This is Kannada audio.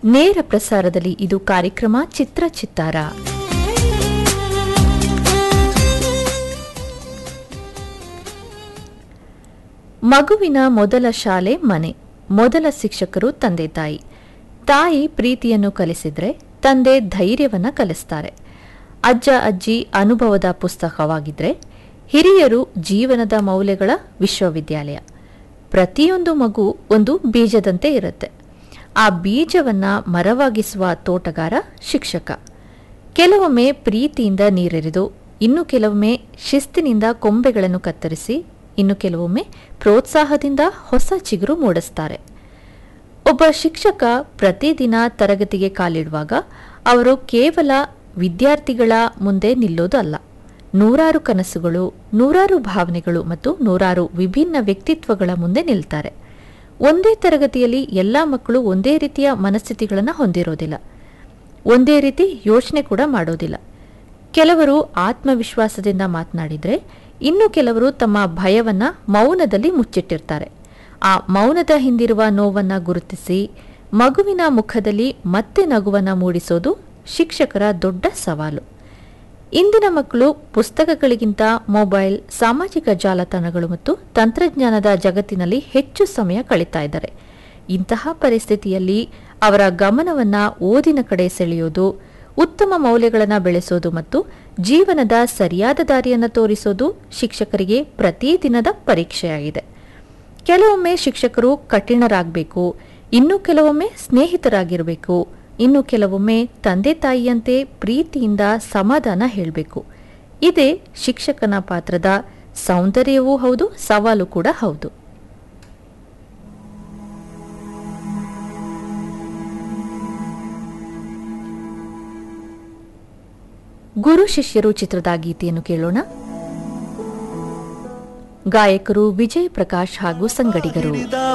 ನೇರ ಪ್ರಸಾರದಲ್ಲಿ ಇದು ಕಾರ್ಯಕ್ರಮ ಚಿತ್ರ ಚಿತ್ತಾರ ಮಗುವಿನ ಮೊದಲ ಶಾಲೆ ಮನೆ ಮೊದಲ ಶಿಕ್ಷಕರು ತಂದೆ ತಾಯಿ ತಾಯಿ ಪ್ರೀತಿಯನ್ನು ಕಲಿಸಿದ್ರೆ ತಂದೆ ಧೈರ್ಯವನ್ನ ಕಲಿಸ್ತಾರೆ ಅಜ್ಜ ಅಜ್ಜಿ ಅನುಭವದ ಪುಸ್ತಕವಾಗಿದ್ರೆ ಹಿರಿಯರು ಜೀವನದ ಮೌಲ್ಯಗಳ ವಿಶ್ವವಿದ್ಯಾಲಯ ಪ್ರತಿಯೊಂದು ಮಗು ಒಂದು ಬೀಜದಂತೆ ಇರುತ್ತೆ ಆ ಬೀಜವನ್ನ ಮರವಾಗಿಸುವ ತೋಟಗಾರ ಶಿಕ್ಷಕ ಕೆಲವೊಮ್ಮೆ ಪ್ರೀತಿಯಿಂದ ನೀರೆರೆದು ಇನ್ನು ಕೆಲವೊಮ್ಮೆ ಶಿಸ್ತಿನಿಂದ ಕೊಂಬೆಗಳನ್ನು ಕತ್ತರಿಸಿ ಇನ್ನು ಕೆಲವೊಮ್ಮೆ ಪ್ರೋತ್ಸಾಹದಿಂದ ಹೊಸ ಚಿಗುರು ಮೂಡಿಸ್ತಾರೆ ಒಬ್ಬ ಶಿಕ್ಷಕ ಪ್ರತಿದಿನ ತರಗತಿಗೆ ಕಾಲಿಡುವಾಗ ಅವರು ಕೇವಲ ವಿದ್ಯಾರ್ಥಿಗಳ ಮುಂದೆ ನಿಲ್ಲೋದು ಅಲ್ಲ ನೂರಾರು ಕನಸುಗಳು ನೂರಾರು ಭಾವನೆಗಳು ಮತ್ತು ನೂರಾರು ವಿಭಿನ್ನ ವ್ಯಕ್ತಿತ್ವಗಳ ಮುಂದೆ ನಿಲ್ತಾರೆ ಒಂದೇ ತರಗತಿಯಲ್ಲಿ ಎಲ್ಲ ಮಕ್ಕಳು ಒಂದೇ ರೀತಿಯ ಮನಸ್ಥಿತಿಗಳನ್ನು ಹೊಂದಿರೋದಿಲ್ಲ ಒಂದೇ ರೀತಿ ಯೋಚನೆ ಕೂಡ ಮಾಡೋದಿಲ್ಲ ಕೆಲವರು ಆತ್ಮವಿಶ್ವಾಸದಿಂದ ಮಾತನಾಡಿದ್ರೆ ಇನ್ನು ಕೆಲವರು ತಮ್ಮ ಭಯವನ್ನ ಮೌನದಲ್ಲಿ ಮುಚ್ಚಿಟ್ಟಿರ್ತಾರೆ ಆ ಮೌನದ ಹಿಂದಿರುವ ನೋವನ್ನ ಗುರುತಿಸಿ ಮಗುವಿನ ಮುಖದಲ್ಲಿ ಮತ್ತೆ ನಗುವನ್ನ ಮೂಡಿಸೋದು ಶಿಕ್ಷಕರ ದೊಡ್ಡ ಸವಾಲು ಇಂದಿನ ಮಕ್ಕಳು ಪುಸ್ತಕಗಳಿಗಿಂತ ಮೊಬೈಲ್ ಸಾಮಾಜಿಕ ಜಾಲತಾಣಗಳು ಮತ್ತು ತಂತ್ರಜ್ಞಾನದ ಜಗತ್ತಿನಲ್ಲಿ ಹೆಚ್ಚು ಸಮಯ ಕಳೀತಾ ಇದ್ದಾರೆ ಇಂತಹ ಪರಿಸ್ಥಿತಿಯಲ್ಲಿ ಅವರ ಗಮನವನ್ನ ಓದಿನ ಕಡೆ ಸೆಳೆಯೋದು ಉತ್ತಮ ಮೌಲ್ಯಗಳನ್ನು ಬೆಳೆಸೋದು ಮತ್ತು ಜೀವನದ ಸರಿಯಾದ ದಾರಿಯನ್ನು ತೋರಿಸೋದು ಶಿಕ್ಷಕರಿಗೆ ಪ್ರತಿದಿನದ ಪರೀಕ್ಷೆಯಾಗಿದೆ ಕೆಲವೊಮ್ಮೆ ಶಿಕ್ಷಕರು ಕಠಿಣರಾಗಬೇಕು ಇನ್ನು ಕೆಲವೊಮ್ಮೆ ಸ್ನೇಹಿತರಾಗಿರಬೇಕು ಇನ್ನು ಕೆಲವೊಮ್ಮೆ ತಂದೆ ತಾಯಿಯಂತೆ ಪ್ರೀತಿಯಿಂದ ಸಮಾಧಾನ ಹೇಳಬೇಕು ಇದೇ ಶಿಕ್ಷಕನ ಪಾತ್ರದ ಸೌಂದರ್ಯವೂ ಹೌದು ಸವಾಲು ಕೂಡ ಹೌದು ಗುರು ಶಿಷ್ಯರು ಚಿತ್ರದ ಗೀತೆಯನ್ನು ಕೇಳೋಣ ಗಾಯಕರು ವಿಜಯ್ ಪ್ರಕಾಶ್ ಹಾಗೂ ಸಂಗಡಿಗರು